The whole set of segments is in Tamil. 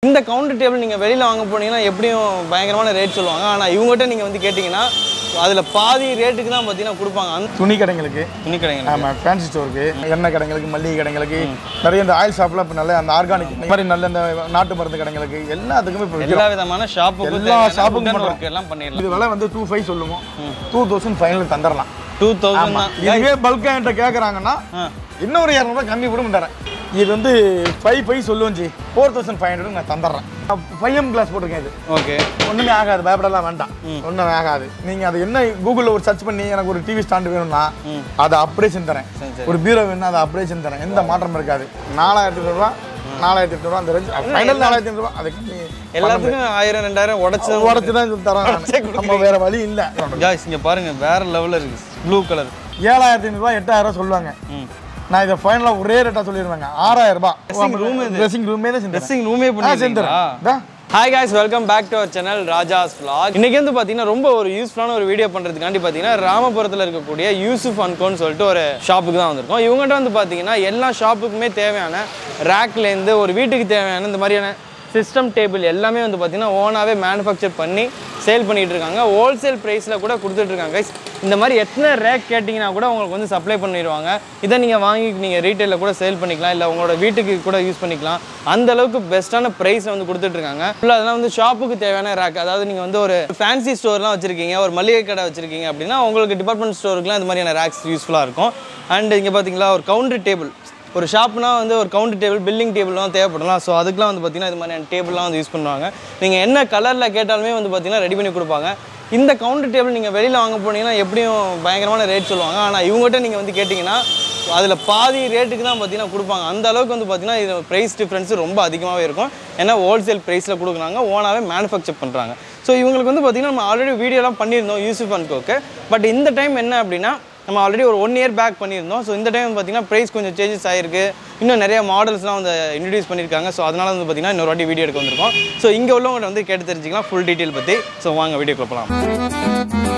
இந்த கவுண்டர் டேபிள் நீங்கள் வெளியில் வாங்க போனீங்கன்னா எப்படியும் பயங்கரமான ரேட் சொல்லுவாங்க ஆனால் இவங்ககிட்ட நீங்கள் வந்து கேட்டிங்கன்னா அதில் பாதி ரேட்டுக்கு தான் பார்த்தீங்கன்னா கொடுப்பாங்க அந்த துணி கடைங்களுக்கு துணி கடைங்க ஆமாம் ஃபேன்சி ஸ்டோருக்கு எண்ணெய் கடைங்களுக்கு மல்லிகை கடைங்களுக்கு நிறைய இந்த ஆயில் ஷாப்லாம் இப்போ நல்ல அந்த ஆர்கானிக் இந்த மாதிரி நல்ல இந்த நாட்டு மருந்து கடைங்களுக்கு எல்லாத்துக்குமே இப்போ விற்கிறோம் எல்லா விதமான ஷாப்புக்கும் எல்லா ஷாப்புக்கும் பண்றோம். ஒர்க் எல்லாம் பண்ணிடலாம் இது விலை வந்து டூ ஃபைவ் சொல்லுவோம் டூ தௌசண்ட் ஃபைனல் தந்துடலாம் டூ தௌசண்ட் தான் இதுவே பல்காக என்கிட்ட கேட்குறாங்கன்னா ஆ. இன்னொரு இரநூறுவா கம்மி கூட தரேன் இது வந்து ஃபைவ் ஃபைவ் சொல்லுவோம் ji four thousand five hundred நான் தந்துடுறேன் ஃபைவ் எம் கிளாஸ் போட்டிருக்கேன் இது ஓகே ஒன்றுமே ஆகாது பயப்படலாம் வேண்டாம் ஒன்றும் ஆகாது நீங்கள் அது என்ன கூகுளில் ஒரு சர்ச் பண்ணி எனக்கு ஒரு டிவி ஸ்டாண்டு வேணும்னா அதை அப்படியே செஞ்சு தரேன் சரி, சரி. ஒரு பீரோ வேணும்னா அதை அப்படியே செஞ்சு தரேன் எந்த மாற்றமும் இருக்காது நாலாயிரத்தி ரூபா நாலாயிரத்தி எட்டு ரூபா அந்த ரேஞ்ச் ஃபைனல் நாலாயிரத்தி ஐநூறு ரூபா அதுக்கு நீ எல்லாத்துக்கும் ஆயிரம் ரெண்டாயிரம் உடச்சு உடச்சு தான் தரோம் உடைச்சே நானு. நம்ம வேற வழி இல்லை ஜாய்ஸ் இங்கே பாருங்க வேற லெவலில் இருக்கு ப்ளூ கலர் ஏழாயிரத்தி ஐநூறுபா எட்டாயிரம் ரூபா சொல்லுவாங்க ம் நான் இதை ஃபைனலாக ஒரே ரேட்டாக சொல்லிடுவேங்க ஆறாயிரம் ரூபாய் Dressing room இது. ட்ரெஸ்ஸிங் ரூமே தான் செஞ்சு ட்ரெஸ்ஸிங் ரூமே தரேன். ஆ, செஞ்சு பண்ணிருக்கீங்களா தரேன். இதா. Hi guys welcome back to our channel Raja's vlog இன்னைக்கு வந்து பார்த்தீங்கன்னா ரொம்ப ஒரு யூஸ்ஃபுல்லான ஒரு வீடியோ பண்ணுறதுக்காண்டி பார்த்தீங்கன்னா ராமபுரத்தில் இருக்கக்கூடிய யூசுஃப் அன்கோன்னு சொல்லிட்டு ஒரு ஷாப்புக்கு தான் வந்திருக்கோம் இவங்ககிட்ட வந்து பார்த்தீங்கன்னா எல்லா ஷாப்புக்குமே தேவையான ரேக்லேருந்து ஒரு வீட்டுக்கு தேவையான இந்த மாதிரியான சிஸ்டம் டேபிள் எல்லாமே வந்து பார்த்தீங்கன்னா ஓனாகவே மேனுஃபேக்சர் பண்ணி சேல் பண்ணிட்டு இருக்காங்க ஹோல்சேல் ப்ரைஸில் கூட கொடுத்துட்டு இருக்காங்க guys இந்த மாதிரி எத்தனை ரேக் கேட்டிங்கன்னா கூட உங்களுக்கு வந்து சப்ளை பண்ணிடுவாங்க இதை நீங்கள் வாங்கி நீங்கள் ரீட்டைலில் கூட சேல் பண்ணிக்கலாம் இல்லை உங்களோட வீட்டுக்கு கூட யூஸ் பண்ணிக்கலாம் அந்த அளவுக்கு பெஸ்ட்டான ப்ரைஸை வந்து கொடுத்துட்டு இருக்காங்க ஃபுல்லாக அதெல்லாம் வந்து ஷாப்புக்கு தேவையான ரேக் அதாவது நீங்கள் வந்து ஒரு ஃபேன்சி ஸ்டோர்லாம் வச்சுருக்கீங்க ஒரு மளிகை கடை வச்சுருக்கீங்க அப்படின்னா உங்களுக்கு டிபார்ட்மெண்ட் ஸ்டோருக்குலாம் இந்த மாதிரியான ரேக்ஸ் யூஸ்ஃபுல்லாக இருக்கும் அண்ட் இங்கே பார்த்தீங்களா ஒரு கவுண்டர் டேபிள் ஒரு ஷாப்னா வந்து ஒரு கவுண்டர் டேபிள் பில்லிங் டேபிள்லாம் தேவைப்படலாம் ஸோ அதுக்கெலாம் வந்து பார்த்தீங்கன்னா இது மாதிரியான டேபிள்லாம் வந்து யூஸ் பண்ணுவாங்க நீங்கள் என்ன கலரில் கேட்டாலுமே வந்து பார்த்தீங்கன்னா ரெடி பண்ணி கொடுப்பாங்க இந்த கவுண்டர் டேபிள் நீங்கள் வெளியில் வாங்க போனீங்கன்னா எப்படியும் பயங்கரமான ரேட் சொல்லுவாங்க ஆனால் இவங்ககிட்ட நீங்கள் வந்து கேட்டிங்கன்னா அதில் பாதி ரேட்டுக்கு தான் பார்த்தீங்கன்னா கொடுப்பாங்க அந்த அளவுக்கு வந்து பார்த்தீங்கன்னா இது ப்ரைஸ் டிஃப்ரென்ஸ் ரொம்ப அதிகமாகவே இருக்கும் ஏன்னா ஹோல்சேல் ப்ரைஸில் கொடுக்குறாங்க ஓனாகவே மேனுஃபேக்சர் பண்ணுறாங்க ஸோ இவங்களுக்கு வந்து பார்த்தீங்கன்னா நம்ம ஆல்ரெடி வீடியோலாம் பண்ணியிருந்தோம் யூசுஃப் அன்கோக்கு பட் இந்த டைம் என்ன அப்படின்னா நம்ம ஆல்ரெடி ஒரு ஒன் இயர் பேக் பண்ணியிருந்தோம் ஸோ இந்த டைம் பார்த்தீங்கன்னா ப்ரைஸ் கொஞ்சம் சேஞ்சஸ் ஆயிருக்கு இன்னும் நிறைய மாடல்ஸ்லாம் வந்து இன்ட்ரடியூஸ் பண்ணியிருக்காங்க ஸோ அதனால வந்து பார்த்தீங்கன்னா இன்னொரு வாட்டி வீடியோ எடுக்க வந்திருக்கோம் ஸோ இங்கே உள்ளவங்க வந்து கேட்டு தெரிஞ்சுக்கலாம் ஃபுல் டீட்டெயில் பற்றி ஸோ வாங்க வீடியோ போகலாம்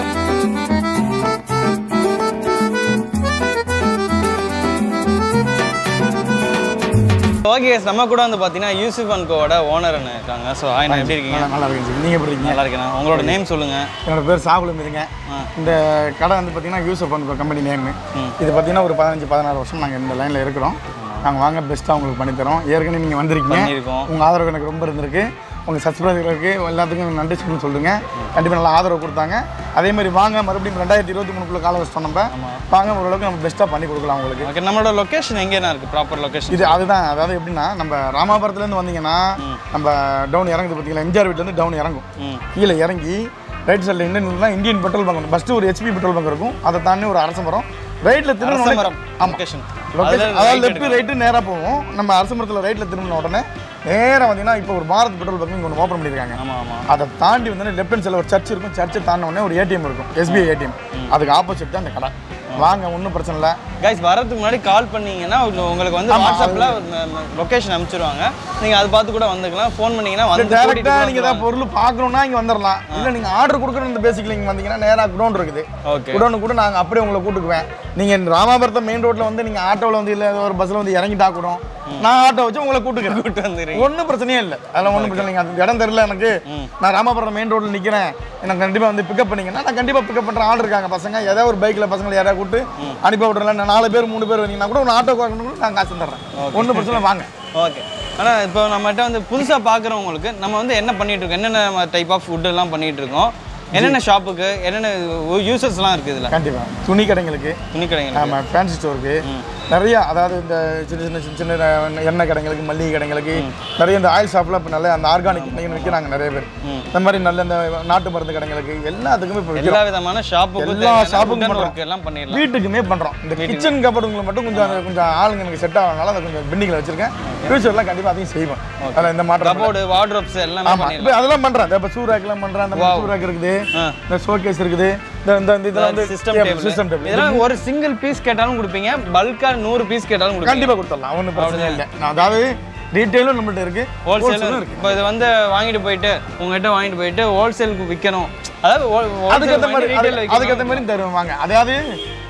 ஓகே நம்ம கூட வந்து பார்த்தீங்கன்னா யூசுப் அன்கோவோட ஓனர் இருக்காங்க ஸோ ஆய் நான் எப்படி இருக்கீங்க நல்லா நல்லா இருக்கேன் ஜி. நீங்க எப்படி இருக்கீங்க நல்லா இருக்கேன் உங்களோட நேம் சொல்லுங்கள் என்னோட பேர் சாகுலம் இருங்க இந்த கடை வந்து பார்த்தீங்கன்னா யூசப் அண்ட் கம்பெனி நேம் இது பார்த்தீங்கன்னா ஒரு பதினஞ்சு பதினாறு வருஷம் நாங்கள் இந்த லைனில் இருக்கிறோம் நாங்கள் வாங்க பெஸ்ட்டாக உங்களுக்கு பண்ணித்தரோம் ஏற்கனவே நீங்கள் வந்திருக்கீங்க பண்ணியிருக்கோம் உங்கள் ஆதரவு எனக்கு ரொம்ப இருந்திருக்கு உங்கள் சப்ஸ்கிரைபருக்கு எல்லாத்துக்கும் நன்றி சொல்லணும்னு சொல்லுங்க கண்டிப்பாக நல்லா ஆதரவு கொடுத்தாங்க அதே மாதிரி வாங்க மறுபடியும் ரெண்டாயிரத்தி இருபத்தி மூணுக்குள்ள கால வருஷம் நம்ம வாங்க ஓரளவுக்கு நம்ம பெஸ்ட்டாக பண்ணி கொடுக்கலாம் உங்களுக்கு ஓகே நம்மளோட லொக்கேஷன் எங்கேனா இருக்குது ப்ராப்பர் லொக்கேஷன் இது அதுதான் அதாவது எப்படின்னா நம்ம ராமாபுரத்துலேருந்து வந்தீங்கன்னா நம்ம டவுன் இறங்குது பார்த்தீங்களா எம்ஜிஆர் வீட்டிலேருந்து டவுன் இறங்கும் ம் கீழே இறங்கி ரைட் சைடில் Indian Indian petrol bunk first ஒரு ஹெச்பி பெட்ரோல் பங்க் இருக்கும் அதை தாண்டி ஒரு அரச மரம் ரைட்டில் திரும்ப அரசமரம் லொக்கேஷன் லொக்கேஷன் அதாவது லெஃப்ட் ரைட்டு நேராக போவோம் நம்ம அரச மரத்தில் ரைட்டில் திரும்பின உடனே நேராக வந்தீங்கன்னா இப்போ ஒரு பாரத் பெட்ரோல் பங்க் இங்கே ஒன்று ஓப்பன் பண்ணியிருக்காங்க ஆமாம் ஆமாம் அதை தாண்டி வந்து லெஃப்ட் ஹேண்ட் சைடில் ஒரு சர்ச் இருக்கும் சர்ச்சை தாண்டின உடனே ஒரு ஏடிஎம் இருக்கும் எஸ்பிஐ ஏடிஎம் அதுக்கு ஆப்போசிட் தான் அந்த கடை வாங்க ஒன்றும் பிரச்சனை இல்லை கைஸ் வரதுக்கு முன்னாடி கால் பண்ணீங்கன்னா உங்க- உங்களுக்கு வந்து வாட்ஸ்அப்பில் லொக்கேஷன் அனுப்பிச்சிருவாங்க நீங்கள் அதை பார்த்து கூட வந்துக்கலாம் ஃபோன் பண்ணீங்கன்னா வந்து கூட்டிட்டு டேரெக்டாக கூட நீங்கள் ஏதாவது பொருள் பார்க்கணுன்னா இங்கே வந்துடலாம் இல்லை நீங்கள் ஆர்டர் கொடுக்குற இந்த பேசிக்கில் இங்கே வந்தீங்கன்னா நேராக குடோன் இருக்குது ஓகே குடோனு கூட நாங்கள் அப்படியே உங்களை கூட்டுக்குவேன் நீங்கள் ராமாபுரத்தை மெயின் ரோட்டில் வந்து நீங்கள் ஆட்டோவில் வந்து இல்லை ஏதோ ஒரு பஸ்ஸில் வந்து இறங்கிட்டா கூட நான் ஆட்டோ வச்சு உங்களை கூட்டுக்கிறேன் கூட்டு வந்துடுறீங்க ஒன்றும் பிரச்சனையே இல்லை அதெல்லாம் ஒன்றும் பிரச்சனை இல்லைங்க அது இடம் தெரியல எனக்கு நான் ராமாபுரம் மெயின் ரோட்டில் நிற்கிறேன் எனக்கு கண்டிப்பாக வந்து பிக்கப் பண்ணீங்கன்னா நான் கண்டிப்பாக பிக்கப் பண்ணுற ஆள் இருக்காங்க பசங்க ஏதாவது ஒரு பைக்கில் பசங்களை யாராவது கூட்டு அனுப்பி விட்றல நான் நாலு பேர் மூணு பேர் வந்தீங்கன்னா கூட ஒரு ஆட்டோ கூட நான் காசு தர்றேன் ஒன்றும் பிரச்சனை இல்லை, வாங்க ஓகே ஆனால் இப்போ நம்மகிட்ட வந்து புதுசாக பார்க்குறவங்களுக்கு நம்ம வந்து என்ன பண்ணிட்டு இருக்கோம் என்னென்ன டைப் ஆஃப் ஃபுட் எல்லாம் பண்ணிட்டு இருக்கோம் என்னென்ன ஷாப்புக்கு என்னென்ன யூசர்ஸ்லாம் இருக்குது இதில் கண்டிப்பாக துணி கடைங்களுக்கு துணி கடைங்க ஆமாம் ஃபேன்சி ஸ்டோருக்கு நிறைய அதாவது இந்த சின்ன சின்ன சின்ன சின்ன எண்ணெய் கடைங்களுக்கு மல்லிகை கடைங்களுக்கு நிறைய இந்த ஆயில் ஷாப்பில் இப்போ நல்ல அந்த ஆர்கானிக் எண்ணெய் விற்கிறாங்க நிறைய பேர் இந்த மாதிரி நல்ல இந்த நாட்டு மருந்து கடைங்களுக்கு எல்லாத்துக்குமே இப்போ விற்கிறோம் எல்லா விதமான ஷாப்புக்கு எல்லா ஷாப்புக்கும் பண்றோம். ஒர்க் எல்லாம் பண்ணிடலாம் வீட்டுக்குமே பண்ணுறோம் இந்த கிச்சன் கபடுங்களை மட்டும் கொஞ்சம் அது கொஞ்சம் ஆளுங்க எனக்கு செட் ஆகனால அதை கொஞ்சம் பெண்டிங்கில் வச்சிருக்கேன் ஃபியூச்சர்லாம் கண்டிப்பாக அதையும் செய்வேன் அதில் இந்த மாற்றம் இல்லை. கபோர்டு வார்ட்ரோப்ஸ் எல்லாமே ஆமா இப்போ அதெல்லாம் பண்றேன் இப்போ சூராக்கெல்லாம் பண்றேன் அந்த மாதிரி சூராக் இருக்குது ஆ. இந்த ஷோகேஸ் இருக்குது இந்த இந்த இந்த இதெல்லாம் வந்து சிஸ்டம் டேபிள் சிஸ்டம் டேபிள் இதெல்லாம் ஒரு சிங்கிள் பீஸ் கேட்டாலும் கொடுப்பீங்க பல்கா நூறு பீஸ் கேட்டாலும் கொடுப்பீங்க கண்டிப்பா கொடுத்துடலாம் ஒன்றும் பிரச்சனை இல்லை நான் அதாவது ரீட்டெயிலும் நம்மள்ட்ட இருக்கு ஹோல்சேலும் wholesale-ம் இருக்கு இப்போ இது வந்து வாங்கிட்டு போயிட்டு உங்ககிட்ட வாங்கிட்டு போயிட்டு ஹோல்சேலுக்கு விற்கணும் அதாவது அதுக்கேற்ற மாதிரி அது- அதுக்கேற்ற மாதிரி தருவாங்க அதாவது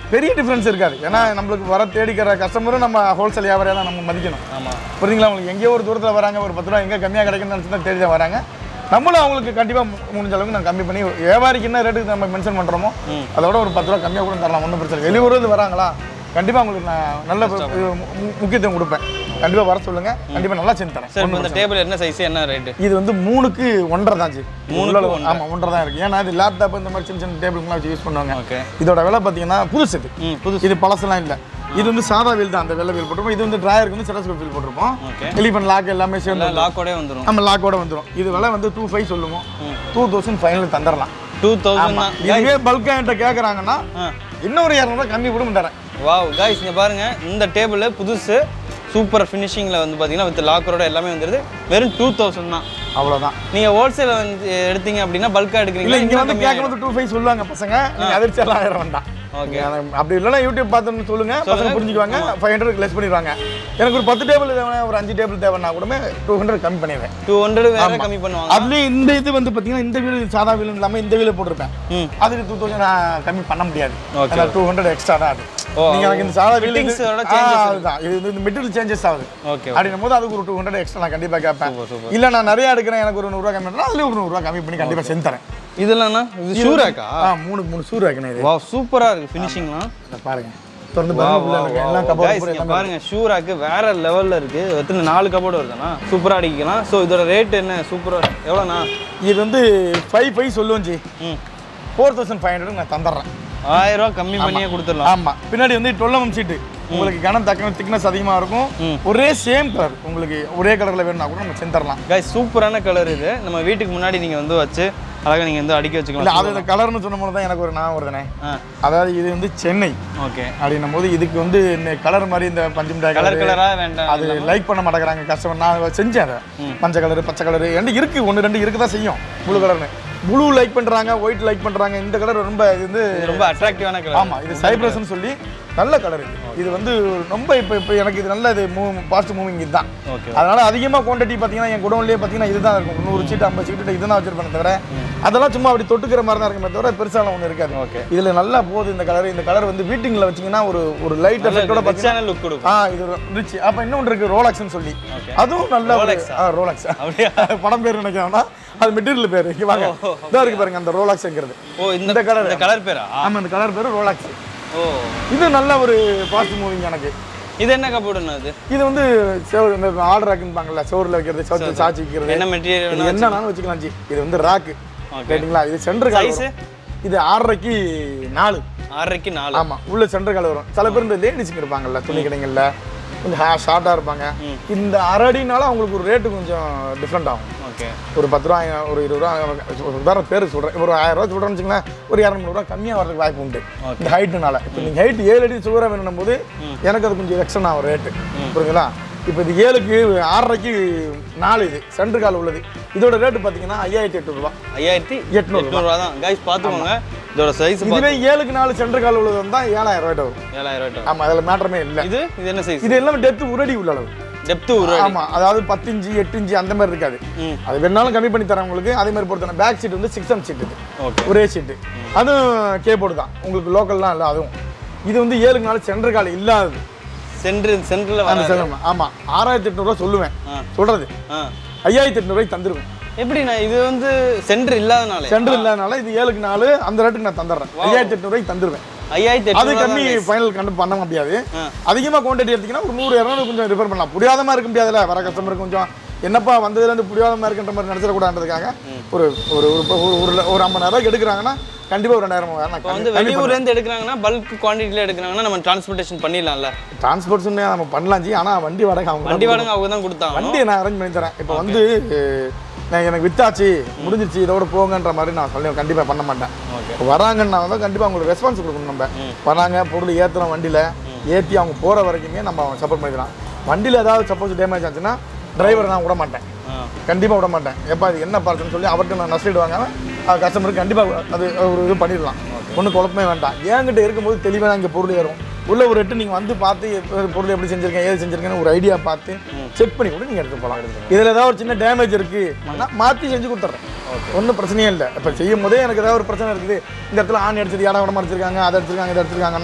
பெரிய டிஃப்ரென்ஸ் இருக்காது ஏன்னா நம்மளுக்கு வர தேடிக்கிற கஸ்டமரும் நம்ம ஹோல்சேல் வியாபாரியாக தான் நம்ம மதிக்கணும் ஆமாம் புரியுதுங்களா உங்களுக்கு எங்கேயோ ஒரு தூரத்தில் வராங்க ஒரு பத்து ரூபா எங்கே கம்மியாக கிடைக்குன்னு நினச்சி தான் தேடி தான் வராங்க நம்மளும் அவங்களுக்கு கண்டிப்பாக முடிஞ்ச அளவுக்கு நான் கம்மி பண்ணி வியாபாரிக்கு என்ன ரேட்டுக்கு நம்ம மென்ஷன் பண்ணுறோமோ அதோட ஒரு பத்து ரூபா கம்மியாக கூட தரலாம் ஒன்றும் பிரச்சனை இல்லை. வெளியூர்லேருந்து வராங்களா கண்டிப்பாக உங்களுக்கு நான் நல்ல இது மு- முக்கியத்துவம் கொடுப்பேன் கண்டிப்பாக வர சொல்லுங்கள் கண்டிப்பாக நல்லா செஞ்சு தரேன் சார் இப்போ இந்த டேபிள் என்ன சைஸ் என்ன ரேட்டு இது வந்து மூணுக்கு ஒன்றரை தான் ஜி மூணுக்கு உள்ள- ஆமா ஒன்றரை தான் இருக்கு ஏன்னா இது லேப்டாப் இந்த மாதிரி சின்ன சின்ன டேபிள்லாம் வச்சு யூஸ் பண்ணுவாங்க ஓகே இதோட விலை பார்த்தீங்கன்னா புதுசு இது ம் புதுசு இது பழசெல்லாம் இல்லை இது வந்து சாதா வீல் தான் அந்த வெள்ளை வீல் போட்டிருப்போம் இது வந்து டிராயருக்கு வந்து செலஸ்கோப் வீல் போட்டிருப்போம் ஓகே எலிபன் லாக் எல்லாமே சேர்ந்து எல்லாம் லாக்கோடே வந்துடும் நம்ம லாக்கோட வந்துடும் இது விலை வந்து டூ ஃபைவ் சொல்லுவோம் டூ தௌசண்ட் ஃபைனல் தந்துடலாம் டூ தௌசண்ட் தான் இதுவே பல்காக என்கிட்ட கேட்குறாங்கன்னா ஆ இன்னொரு இரநூறுவா கம்மி கூட தரேன் வாவ் காய்ஸ் இங்க பாருங்க இந்த டேபிள் புதுசு சூப்பர் ஃபினிஷிங்கில் வந்து பார்த்தீங்கன்னா வித் லாக்கரோட எல்லாமே வந்துருது வெறும் டூ தௌசண்ட் தான் அவ்வளோதான் நீங்கள் ஹோல்சேல் வந்து எடுத்தீங்க அப்படின்னா பல்காக இல்லை எடுக்கிறீங்களா இங்கே வந்து கேட்கும்போது டூ ஃபைவ் சொல்லுவாங்க பசங்க நீங்கள் அதிர்ச்சியெல்லாம் ஆயிரம் வேண்டாம் ஓகே நீங்க அதை அப்படி இல்லைன்னா யூடியூப் பார்த்துன்னு சொல்லுங்க பசங்க புரிஞ்சுக்குவாங்க ஃபைவ் ஹண்ட்ரட் லெஸ் பண்ணிடுவாங்க எனக்கு ஒரு பத்து டேபிள் தேவை ஒரு அஞ்சு டேபிள் தேவைன்னா கூட டூ ஹண்ட்ரட் கம்மி பண்ணிடுவேன் டூ ஹண்ட்ரட் வேற கம்மி பண்ணுவாங்க அதுலேயும் இந்த இது வந்து பார்த்தீங்கன்னா இந்த வீடு சாதா வீல் இல்லாமல் இந்த வீல போட்டிருப்பேன் ம் அதுக்கு டூ தௌசண்ட் நான் கம்மி பண்ண முடியாது Okay. டூ ஹண்ட்ரட் எக்ஸ்ட்ரா தான் அது ஓ, நீங்க எனக்கு இந்த சாதா வீல் fittings ஓட changes அதுதான் இது வந்து மெட்டீரியல் சேஞ்சஸ் ஆகுது ஓகே அப்படின்னும் போது அதுக்கு ஒரு டூ ஹண்ட்ரட் எக்ஸ்ட்ரா நான் கண்டிப்பாக கேட்பேன் சூப்பர் சூப்பர் இல்லை நான் நிறைய எடுக்கிறேன் எனக்கு ஒரு நூறுரூவா கம்மி பண்ணா அதுலேயும் ஒரு நூறுரூவா கம்மி பண்ணி கண்டிப்பாக செஞ்சு தரேன் இதெல்லாம்ண்ணா இது ஷூராக்கா ஆ மூணு மூணு சூறு வைக்கணும் இது வா சூப்பராக இருக்குது ஃபினிஷிங்லாம் இதை பாருங்க திறந்து பாருங்க உள்ள இருக்கு எல்லாம் கபோர்டு Guys, இங்க பாருங்க ஷூராக்கு வேற லெவல்ல இருக்கு எத்தனை நாலு கபோர்டு வருதுண்ணா சூப்பரா அடிக்கலாம் ஸோ இதோட ரேட் என்ன சூப்பரா எவ்வளோண்ணா இது வந்து ஃபைவ் ஃபைவ் சொல்லுவோம் ji hmm four thousand five hundred நான் தந்துடுறேன் ஆயிரம் ரூபா கம்மி பண்ணியே கொடுத்துடலாம் ஆமா பின்னாடி வந்து டுவெல் சீட்டு உங்களுக்கு கனம் தக்கன திக்னஸ் அதிகமா இருக்கும் ஒரே சேம் கலர் உங்களுக்கு ஒரே கலர்ல வேணும்னா கூட நம்ம செஞ்சு தரலாம் கைஸ் சூப்பரான கலர் இது நம்ம வீட்டுக்கு முன்னாடி நீங்க வந்து வச்சு அழகா நீங்க வந்து அடிக்க இல்ல வச்சுக்கலாம் அது இந்த கலர்னு சொன்ன போது தான் எனக்கு ஒரு நான் வருதுனே ஆ அதாவது இது வந்து சென்னை ஓகே அப்படின்னும் போது இதுக்கு வந்து இந்த கலர் மாதிரி இந்த பஞ்சு மிட்டாய் கலர் கலர் கலரா வேண்டாம் அது லைக் பண்ண மாட்டேங்கிறாங்க கஸ்டமர் நான் செஞ்சேன் அதை மஞ்சள் கலர் பச்சை கலர் ரெண்டு இருக்கு ஒன்று ரெண்டு இருக்கு தான் செய்யும் ப்ளூ கலர்னு ப்ளூ லைக் பண்றாங்க ஒயிட் லைக் பண்றாங்க இந்த கலர் ரொம்ப இது வந்து இது ரொம்ப அட்ராக்டிவான கலர் ஆமா இது சைப்ரஸ்னு சொல்லி நல்ல கலர் இது இது வந்து ரொம்ப இப்போ இப்போ எனக்கு இது நல்ல இது மூவ் ஃபாஸ்ட் மூவிங் இதுதான் ஓகே அதனால அதிகமாக குவான்டிட்டி பார்த்தீங்கன்னா என் குடோன்லேயே பார்த்தீங்கன்னா இதுதான் இருக்கும் நூறு சீட்டு ஐம்பது சீட்டு இதுதான் வச்சிருப்பேன் தவிர அதெல்லாம் சும்மா அப்படி தொட்டுக்கிற மாதிரி தான் இருக்குமே தவிர பெருசாலாம் ஒன்றும் இருக்காது ஓகே இதில் நல்லா போகுது இந்த கலர் இந்த கலர் வந்து வீட்டிங்கில் வச்சீங்கன்னா ஒரு ஒரு லைட் எஃபெக்டோட பார்த்தீங்கன்னா சேனல் லுக் கொடுக்கும் ஆ இது ரிச் அப்போ இன்னொன்று இருக்கு ரோலக்ஸ்னு சொல்லி Okay. அதுவும் நல்ல ஒரு- Rolex ஆ ரோலக்ஸ் அப்படியா படம் பேர் நினைக்கிறோம்னா அது மெட்டீரியல் பேர் இங்கே வாங்க இதாக இருக்கு பாருங்க அந்த ரோலக்ஸ்ங்கிறது ஓ இந்த இந்த colour. இந்த கலர் பேரா ஆமாம் இந்த கலர் பேர் ரோலக்ஸ் ஓ இது நல்ல ஒரு ஃபாஸ்ட் மூவிங் எனக்கு இது என்ன கபோர்டுண்ணா அது இது வந்து செவரு இந்த ஆர்டர் ஆக்குப்பாங்கல்ல சோறில் வைக்கிறது சவுத்து சாச்சி வைக்கிறது என்ன மெட்டீரியல் இது என்னன்னாலும் வச்சுக்கலாம் ஜி இது வந்து ராக்கு Okay. ரைட்டுங்களா இது சென்டர் கால் Size? வரும். இது ஆறரைக்கு நாலு ஆறரைக்கு நாலு ஆமா உள்ள சென்டர் கால் வரும் சில பேர் இந்த லேடிஸுங்க இருப்பாங்கல்ல துணி கடைங்கள்ல கொஞ்சம் ஷார்ட்டாக இருப்பாங்க இந்த அரடினால அவங்களுக்கு ஒரு ரேட்டு கொஞ்சம் டிஃப்ரெண்ட் ஆகும் ஓகே ஒரு பத்து ரூபா ஒரு இருபது ரூபா ஒரு உதாரணம் பேர் சொல்கிறேன் ஒரு ஆயிரம் ரூபா சொல்கிறேன்னு வச்சுங்களேன் ஒரு இரநூறுவா கம்மியாக வரதுக்கு வாய்ப்பு உண்டு இந்த ஹைட்டுனால இப்போ நீங்கள் ஹைட் ஏழு அடி சுகராக வேணும் போது எனக்கு அது கொஞ்சம் எக்ஸ்டன் ஆகும் ரேட்டு புரியுங்களா இப்போ இது ஏழுக்கு ஆறரைக்கு நாலு இது சென்ட்ரு கால் உள்ளது இதோட ரேட்டு பார்த்தீங்கன்னா ஐயாயிரத்தி எட்நூறுபா ஐயாயிரத்தி எட்நூறு எட்நூறுவா தான் கைஸ் பார்த்துக்கோங்க இதோட சைஸ் இதுவே ஏழுக்கு நாலு சென்ட்ரு கால் உள்ளது வந்தால் ஏழாயிரம் ரூபாய்ட்டு வரும் ஏழாயிரம் ரூபாய் ஆமாம் அதில் மேட்டரமே இல்லை இது இது என்ன சைஸ் இது எல்லாமே டெப்த் உரடி உள்ள அளவு டெப்த் ஒரு ஆமா அதாவது பத்து இன்ச்சு எட்டு இன்ச்சு அந்த மாதிரி இருக்காது ம். அது வேணாலும் கம்மி பண்ணி தரேன் உங்களுக்கு அதே மாதிரி பொறுத்தன பேக் சீட் வந்து சிக்ஸ் எம் சீட் இது ஓகே ஒரே சீட்டு அதுவும் கேபோர்டு தான் உங்களுக்கு லோக்கல்லாம் இல்லை அதுவும் இது வந்து ஏழுக்கு நாலு சென்டர் கால் இல்லாதது சென்ட்ரு சென்டரில் அந்த வர செல்லம் ஆமா ஆறாயிரத்தி எட்நூறுவா சொல்லுவேன் ஆ. சொல்றது ஆ ஐயாயிரத்தி எட்நூறுவாய்க்கு தந்துருவேன் எப்படி நான் இது வந்து சென்டர் இல்லாதனால சென்டர் இல்லாதனால இது ஏழுக்கு நாலு அந்த ரேட்டுக்கு நான் தந்துடுறேன் ஐயாயிரத்தி எட்நூறுவாய்க்கு தந்துருவேன் ஐயாயிரத்தி அது எட்நூறு கம்மி ஃபைனல் கண்டு பண்ண முடியாது ஆ. அதிகமாக குவான்டிட்டி எடுத்தீங்கன்னா ஒரு நூறு இரநூறு கொஞ்சம் ரிஃபர் பண்ணலாம் புரியாதமா இருக்க முடியாதுல்ல வர கஸ்டமருக்கு கொஞ்சம் என்னப்பா வந்ததுலேருந்து புரியாதமா இருக்குன்ற மாதிரி நினச்சிடக்கூடாதுன்றதுக்காக ஒரு ஒரு ஒரு ஒரு ஒரு ஒரு ஐம்பதாயிரம் எடுக்கிறாங்கன்னா கண்டிப்பாக ஒரு ரெண்டாயிரம் மூவாயிரம் இப்போ வந்து வெளியூர்லேருந்து எடுக்கிறாங்கன்னா பல்க் குவான்டிட்டியில் எடுக்கிறாங்கன்னா நம்ம டிரான்ஸ்போர்ட்டேஷன் பண்ணிடலாம்ல டிரான்ஸ்போர்ட்ஸ்னே நம்ம பண்ணலாம் ஜி ஆனால் வண்டி வாடகை அவங்க வண்டி வாடகை அவங்க தான் கொடுத்தாங்க வண்டியை நான் அரேஞ்ச் பண்ணி தரேன் இப்போ வந்து அஹ், நான் எனக்கு வித்தாச்சு முடிஞ்சிருச்சு இதோட போங்கன்ற மாதிரி நான் சொல்லி கண்டிப்பாக பண்ண மாட்டேன் ஓகே இப்போ வராங்கன்னா தான் கண்டிப்பாக அவங்களுக்கு ரெஸ்பான்ஸ் கொடுக்கணும் நம்ம வராங்க பொருள் ஏற்றுறோம் வண்டியில் ஏற்றி அவங்க போகிற வரைக்குமே நம்ம சப்போர்ட் பண்ணிக்கலாம் வண்டியில் ஏதாவது சப்போஸ் டேமேஜ் ஆச்சுன்னா டிரைவர் நான் விட மாட்டேன் ஆ கண்டிப்பாக விட மாட்டேன் எப்போ அது என்ன பார்த்துன்னு சொல்லி அவர்கிட்ட நான் நஷ்டம் வாங்க அது கஸ்டமருக்கு கண்டிப்பாக அது ஒரு இது பண்ணிடலாம் ஒன்றும் குழப்பமே வேண்டாம் என்கிட்ட இருக்கும்போது தெளிவாக இங்கே பொருள் ஏறும் உள்ள ஒரு எட்டு நீங்கள் வந்து பார்த்து எப்ப- பொருள் எப்படி செஞ்சிருக்கேன் ஏது செஞ்சிருக்கேன்னு ஒரு ஐடியா பார்த்து செக் பண்ணி கூட நீங்கள் எடுத்து போகலாம் இதில் ஏதாவது ஒரு சின்ன டேமேஜ் இருக்குது மாற்றி செஞ்சு கொடுத்துட்றேன் ஒன்றும் பிரச்சனையே இல்லை இப்போ செய்யும் போதே எனக்கு ஏதாவது ஒரு பிரச்சனை இருக்குது இந்த இடத்துல ஆணி அடிச்சது இடம் விட அடிச்சிருக்காங்க அதை அடிச்சிருக்காங்க இதை அடிச்சிருக்காங்கன்னா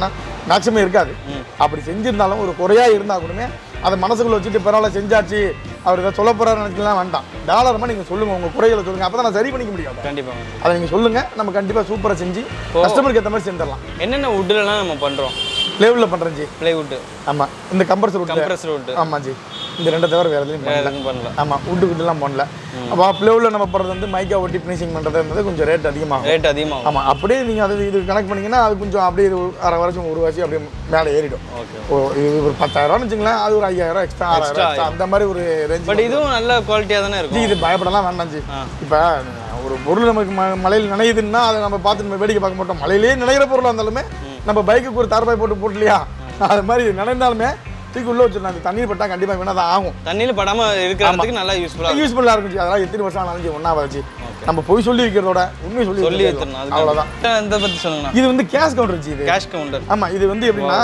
மேக்ஸிமம் இருக்காது அப்படி செஞ்சிருந்தாலும் ஒரு குறையா இருந்தா கூடமே அதை மனசுக்குள்ள வச்சுட்டு பரவாயில்ல செஞ்சாச்சு அவர் இதை சொல்ல போறாரு நினைக்கலாம் வேண்டாம் டாலரமா நீங்க சொல்லுங்க உங்க குறைகளை சொல்லுங்க அப்பதான் நான் சரி பண்ணிக்க முடியாது கண்டிப்பாக அதை நீங்க சொல்லுங்க நம்ம கண்டிப்பா சூப்பரா செஞ்சு கஸ்டமருக்கு ஏற்ற மாதிரி செஞ்சிடலாம் என்னென்ன வுட்லலாம் நம்ம பண்ணுறோம் லேவில் பண்றேன் ஜி ப்ளைவுட்டு ஆமா இந்த கம்ப்ரஸர் விட்டு கம்ப்ரஸர் வுட்டு ஆமா ஜி இந்த ரெண்டை தவிர வேற எதுலையும் வேறு பண்ணல எதுவும் பண்ணல ஆமா உட்டு கிட்டலாம் பண்ணல அப்போ ப்ளேவில் நம்ம போடுறது வந்து மைக்கா ஒட்டி ஃபினிஷிங் பண்ணுறது கொஞ்சம் ரேட் அதிகமாகும் ரேட் அதிகமாகும் ஆமா அப்படியே நீங்க அது இது கனெக்ட் பண்ணீங்கன்னா அது கொஞ்சம் அப்படியே இது அரை வருஷம் ஒரு வருஷம் அப்படியே மேலே ஏறிடும் ஓகே ஓ இது ஒரு பத்தாயிரம்னு வச்சுங்களேன் அது ஒரு ஐயாயிரம் எக்ஸ்ட்ரா ஆறாயிரம் extra, அந்த மாதிரி ஒரு ரேஞ்ச் பட் இதுவும் நல்ல குவாலிட்டியாக தானே இருக்கும் இது பயப்படலாம் வேண்டாம் ஜி ஆ. இப்போ ஒரு பொருள் நமக்கு ம- மலையில் நினையுதுன்னா அதை நம்ம பார்த்து நம்ம வேடிக்கை பார்க்க மாட்டோம் மலையிலேயே நினைக்கிற பொருளாக இருந்தாலுமே நம்ம பைக்குக்கு ஒரு தரப்பாய் போட்டு போட்டலையா அது மாதிரி நினைந்தாலுமே தூக்கி உள்ள வச்சிடலாம் அது தண்ணீர் பட்டா கண்டிப்பாக வேணா தான் ஆகும் தண்ணியில் படாமல் இருக்கிறதுக்கு நல்லா யூஸ்ஃபுல்லாக யூஸ்ஃபுல்லாக இருக்கும் ஜி அதெல்லாம் எத்தனை வருஷம் ஆனாலும் ஜி ஒன்றா வச்சு நம்ம பொய் சொல்லி வைக்கிறதோட உண்மை சொல்லி சொல்லி வைக்கிறது வச்சிடணும் அதுக்கு அவ்வளோதான் இதை பற்றி சொல்லுங்கண்ணா இது வந்து கேஷ் கவுண்டர் ஜி இது கேஷ் கவுண்டர் ஆமா இது வந்து எப்படின்னா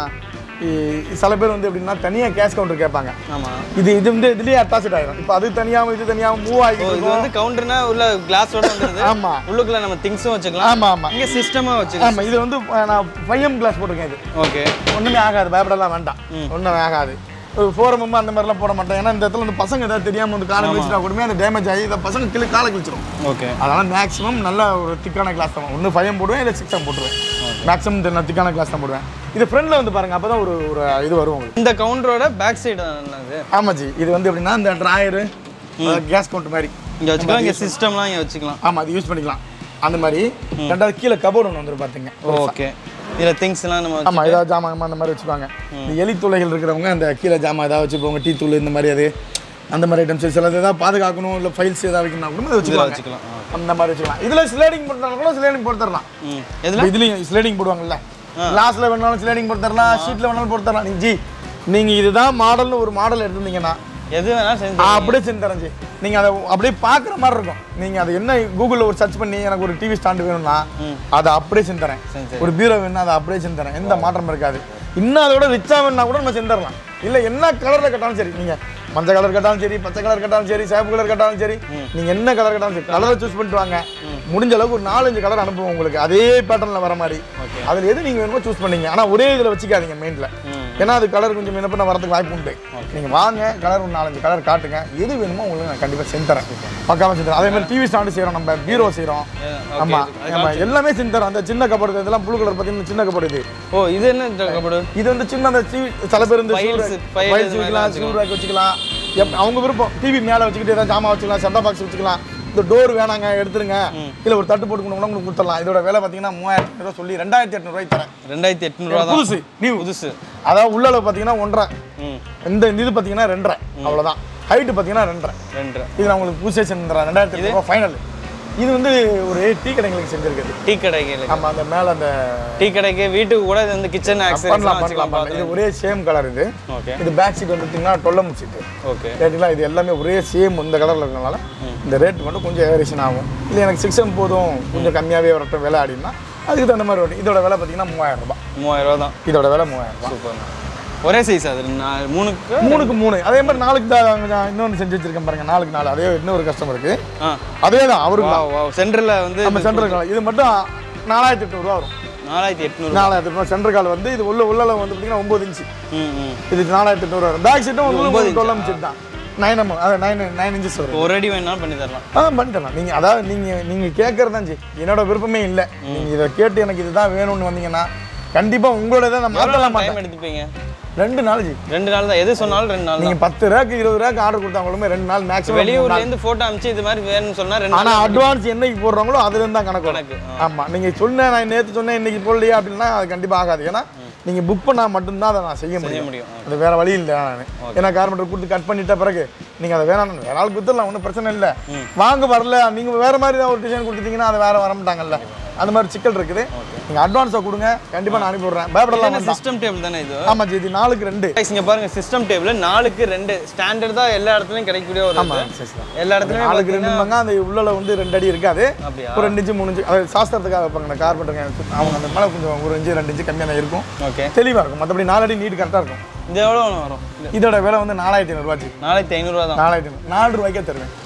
இ- சில பேர் வந்து எப்படின்னா தனியா கேஷ் கவுண்டர் கேட்பாங்க ஆமாம் இது இது வந்து இதுலயே அட்டாச் ஆயிடும் இப்போ அது தனியாகவும் இது தனியாகவும் மூவ் ஓ ஆகிட்டு இது இருக்கும் வந்து கவுண்டர்னா உள்ள கிளாஸோட வந்துருது ஆமா உள்ளுக்குள்ள நம்ம திங்ஸும் வச்சுக்கலாம் ஆமா ஆமா இங்கே சிஸ்டமாக வச்சுக்கலாம் ஆமா இது வந்து அஹ், நான் ஃபைவ் எம் கிளாஸ் போட்டிருக்கேன் இது ஓகே ஒண்ணுமே ஆகாது பயப்படலாம் வேண்டாம் ஒன்றும் ஆகாது ஃபோர் எம் அந்த மாதிரிலாம் போட மாட்டேன் ஏன்னா இந்த இடத்துல வந்து பசங்க ஏதாவது தெரியாம வந்து காலை கிழிச்சிட்டா கூடமே அந்த டேமேஜ் ஆகி இந்த பசங்க கிளி காலை கிழிச்சிரும் ஓகே அதனால மேக்ஸிமம் நல்ல ஒரு திக்கான கிளாஸ் தான் ஒன்று ஃபைவ் எம் போடுவேன் இல்லை சிக்ஸ் எம் போட்டுருவேன் மேக்ஸிமம் நான் திக்கான கிளாஸ் தான் போடுவேன் இது ஃப்ரண்ட்ல வந்து பாருங்க அப்பதான் ஒரு ஒரு இது வரும் உங்களுக்கு இந்த கவுண்டரோட பேக் சைடு என்னது ஆமா ஜி இது வந்து எப்படின்னா இந்த ட்ராயரு கேஸ் கவுண்ட் மாதிரி இங்கே வச்சுக்கலாம் இங்கே சிஸ்டம்லாம் இங்கே வச்சுக்கலாம் ஆமா அது யூஸ் பண்ணிக்கலாம் அந்த மாதிரி ரெண்டாவது கீழே கபோர்டு ஒன்று வந்துரும் பாத்துங்க ஓகே இதில் திங்ஸ்லாம் நம்ம ஆமா ஏதாவது ஜாமான் அந்த மாதிரி வச்சுப்பாங்க இந்த எலி துளைகள் இருக்கிறவங்க அந்த கீழே ஜாமான் ஏதாவது வச்சுப்போங்க டீ தூள் இந்த மாதிரி அது அந்த மாதிரி ஐட்டம்ஸ் சில ஏதாவது பாதுகாக்கணும் இல்லை ஃபைல்ஸ் ஏதாவது வைக்கணும் கூட அதை இதில் வச்சுக்கலாம் வச்சுக்கலாம் ஆ. அந்த மாதிரி வச்சுக்கலாம் இதுல ஸ்லைடிங் போட்டாலும் கூட ஸ்லைடிங் போட்டு தரலாம் ம் எதில் இதுலயும் ஸ்லைடிங் போடுவாங்கல்ல கிளாஸ்ல வேணாலும் ஸ்லைடிங் போட்டு தரலாம் ஷீட்ல வேணாலும் போட்டு தரலாம் நீ ஜி நீங்க இதுதான் மாடல்னு ஒரு மாடல் எடுத்திருந்தீங்கன்னா எது வேணாலும் செஞ்சு ஆ, அப்படியே செஞ்சு தரேன் ஜி நீங்கள் அதை அப்படியே பார்க்குற மாதிரி இருக்கும் நீங்கள் அதை என்ன கூகுளில் ஒரு சர்ச் பண்ணி எனக்கு ஒரு டிவி ஸ்டாண்டு வேணும்னா அதை அப்படியே செஞ்சு தரேன் செஞ்சு ஒரு பீரோ வேணும்னா அதை அப்படியே செஞ்சு தரேன் எந்த மாற்றம் இருக்காது இன்னும் அதோட ரிச்சா வேணும்னா கூட நம்ம செஞ்சு தரலாம் இல்லை என்ன கலரில் கட்டாலும் சரி நீங்கள் மஞ்சள் கலர் கட்டாலும் சரி பச்சை கலர் கட்டாலும் சரி சேப்பு கலர் கட்டாலும் சரி நீங்கள் என்ன கலர் கட்டாலும் சரி கலரை சூஸ் பண்ணிட்டு வாங்க முடிஞ்ச அளவுக்கு ஒரு நாலஞ்சு கலர் அனுப்புவோம் உங்களுக்கு அதே பேட்டர்னில் வர மாதிரி அதில் எது நீங்கள் வேணுமோ சூஸ் பண்ணீங்க ஆனால் ஒரே இதில் வச்சுக்காதீங்க மெயினில் ம் ஏன்னா அது கலர் கொஞ்சம் என்ன பண்ண வரதுக்கு வாய்ப்பு உண்டு நீங்கள் வாங்க கலர் ஒரு நாலஞ்சு கலர் காட்டுங்க எது வேணுமோ உங்களுக்கு நான் கண்டிப்பாக செஞ்சு தரேன் பக்காவாக செஞ்சு தரேன் அதே மாதிரி டிவி ஸ்டாண்டு செய்கிறோம் நம்ம பீரோ செய்கிறோம் okay. ஆமாம் ஆமாம் எல்லாமே செஞ்சு தரோம் அந்த சின்ன கபோர்டு இதெல்லாம் ப்ளூ கலர் பார்த்தீங்கன்னா சின்ன கபோர்டு இது ஓ இது என்ன கபடு இது வந்து சின்ன அந்த டிவி சில பேர் இந்த Files, file ஃபைல்ஸ் இது வைக்கலாம் மாதிரி ஸ்க்ரூ ரேக் வச்சுக்கலாம் எப் அவங்க விருப்பம் டிவி மேலே வச்சுக்கிட்டு ஏதாவது ஜாமான் வச்சுக்கலாம் செட்டா பாக்ஸ் வச்சுக்கலாம் இந்த டோர் வேணாங்க எடுத்துருங்க இல்லை ஒரு தட்டு போட்டு கொண்டு கூட உங்களுக்கு கொடுத்துடலாம் இதோட விலை பார்த்தீங்கன்னா மூவாயிரத்தி ரூபா சொல்லி ரெண்டாயிரத்தி எட்நூறுவாய்க்கு தரேன் ரெண்டாயிரத்தி எட்நூறுவா தான் புதுசு நியூ புதுசு அதாவது உள்ளளவு பார்த்தீங்கன்னா ஒன்றரை ம் இந்த இது பார்த்தீங்கன்னா ரெண்டரை அவ்வளோதான் ஹைட்டு பார்த்தீங்கன்னா ரெண்டரை ரெண்டு இது நான் உங்களுக்கு பூசே செஞ்சுறேன் ரெண்டாயிரத்தி எட்நூறுவா ஃபைனல் இது வந்து ஒரு டீ கடைங்களுக்கு செஞ்சிருக்குது டீ கடைக்கு ஆமாம் அந்த மேலே அந்த டீ கடைக்கு வீட்டுக்கு கூட இது வந்து கிச்சன் பண்ணலாம் ஆக்சரிஸ்லாம் பண்ணலாம் வச்சுக்கலாம் பண்ணலாம் இது ஒரே சேம் கலர் இது ஓகே இது பேக் சீட் வந்துட்டிங்கன்னா டொல்லம் சீட்டு ஓகே கேட்டிங்களா இது எல்லாமே ஒரே சேம் இந்த கலரில் இருக்கிறனால இந்த ரேட் மட்டும் கொஞ்சம் வேரியேஷன் ஆகும் இல்லை எனக்கு சிக்ஸ் எம் போதும் கொஞ்சம் கம்மியாகவே வரட்டும் விலை அப்படின்னா அதுக்கு தகுந்த மாதிரி வரும் இதோட விலை பார்த்தீங்கன்னா மூவாயிரம் ரூபாய் மூவாயிரம் ரூபா தான் இதோட விலை மூவாயிரம் ரூபாய் சூப்பர் ஒரே சைஸ் அது நான் மூணுக்கு மூணுக்கு மூணு அதே மாதிரி நாளுக்கு தான் கொஞ்சம் இன்னொன்று செஞ்சு வச்சிருக்கேன் பாருங்க நாளுக்கு நாலு அதே இன்னொரு கஸ்டமருக்கு ஆ அதே தான் அவருக்கு வா வா சென்டரில் வந்து நம்ம சென்ட்ரல் கால் இது மட்டும் நாலாயிரத்தி எட்நூறுவா வரும் நாலாயிரத்தி எட்நூறு நாலாயிரத்தி எட்நூறு சென்ட்ரல் கால் வந்து இது உள்ள உள்ளளவு வந்து பார்த்தீங்கன்னா ஒம்பது இன்ச்சு ம் ம் இது நாலாயிரத்தி எட்நூறு வரும் பேக் சீட்டும் வந்து டுவெல் சீட் தான் நைன் எம் அது நைன் நைன் இன்ச்சஸ் வரும் ஒரு அடி வேணாலும் பண்ணி தரலாம் ஆ பண்ணி தரலாம் நீங்கள் அதாவது நீங்கள் நீங்கள் கேட்குறது தான் ஜி என்னோட விருப்பமே இல்லை நீங்கள் இதை கேட்டு எனக்கு இதுதான் வேணும்னு வந்தீங்கன்னா கண்டிப்பாக உங்களோட இதை நான் மாற்றலாம் மாட்டேன் டைம் எடுத்துப்பீங்க ரெண்டு நாள் ஜி ரெண்டு நாள் தான் எது சொன்னாலும் ரெண்டு நாள் தான் நீங்கள் பத்து ரூபாய்க்கு இருபது ரூபாய்க்கு ஆர்டர் கொடுத்தாங்களுமே ரெண்டு நாள் மேக்ஸிமம் வெளியூர்ல இருந்து போட்டோ அனுப்பிச்சு இது மாதிரி வேணும்னு சொன்னா ரெண்டு நாள் ஆனால் அட்வான்ஸ் என்னைக்கு போடுறாங்களோ அதுலேருந்து தான் கணக்கு வரும் கணக்கு ஆமாம் நீங்கள் சொன்ன நான் நேற்று சொன்னேன் இன்னைக்கு போடலையா அப்படின்னா அது கண்டிப்பாக ஆகாது ஏன்னா நீங்கள் புக் பண்ணால் மட்டும்தான் அதை நான் செய்ய செய்ய முடியும் முடியும் அது வேற வழி இல்லை நான் ஏன்னா கார்மெண்டர் கொடுத்து கட் பண்ணிட்ட பிறகு நீங்கள் அதை வேணாம் வேற ஆள் கொடுத்துடலாம் ஒன்றும் பிரச்சனை இல்லை வாங்க வரல நீங்கள் வேற மாதிரி தான் ஒரு டிசைன் கொடுத்துட்டீங்கன்னா அதை வேற வர மாட்டாங்கல்ல அந்த மாதிரி சிக்கல் இருக்குது நீங்கள் அட்வான்ஸாக கொடுங்க கண்டிப்பாக நான் அனுப்பி விட்றேன் பயப்படலாம் வேண்டாம் சிஸ்டம் டேபிள் தானே இது ஆமாம் ஜி இது நாளுக்கு ரெண்டு Guys, இங்க பாருங்க சிஸ்டம் டேபிள் நாலுக்கு ரெண்டு ஸ்டாண்டர்ட் தான் எல்லா இடத்துலயும் கிடைக்கக்கூடிய ஒரு இது. சரி, சரி. எல்லா இடத்துலயும் நாளுக்கு ரெண்டுமாங்க அந்த உள்ளல வந்து ரெண்டு அடி இருக்காது அப்படியா ஒரு ரெண்டு இன்ச்சு மூணு இன்ச்சு அது சாஸ்திரத்துக்காக வைப்பாங்க கார்பெண்டருங்க அவங்க அந்த மேலே கொஞ்சம் ஒரு இன்ச்சு ரெண்டு இன்ச்சு கம்மியாக தான் இருக்கும் ஓகே தெளிவாக இருக்கும் மற்றபடி நாலு அடி நீட் கரெக்டாக இருக்கும் இது எவ்வளோ வரும் இதோட விலை வந்து நாலாயிரத்தி ஐநூறுபாச்சு நாலாயிரத்தி ஐநூறுரூவா தான் நாலாயிரத்தி ஐநூறு நாலு ரூபாய்க்கே தருவேன்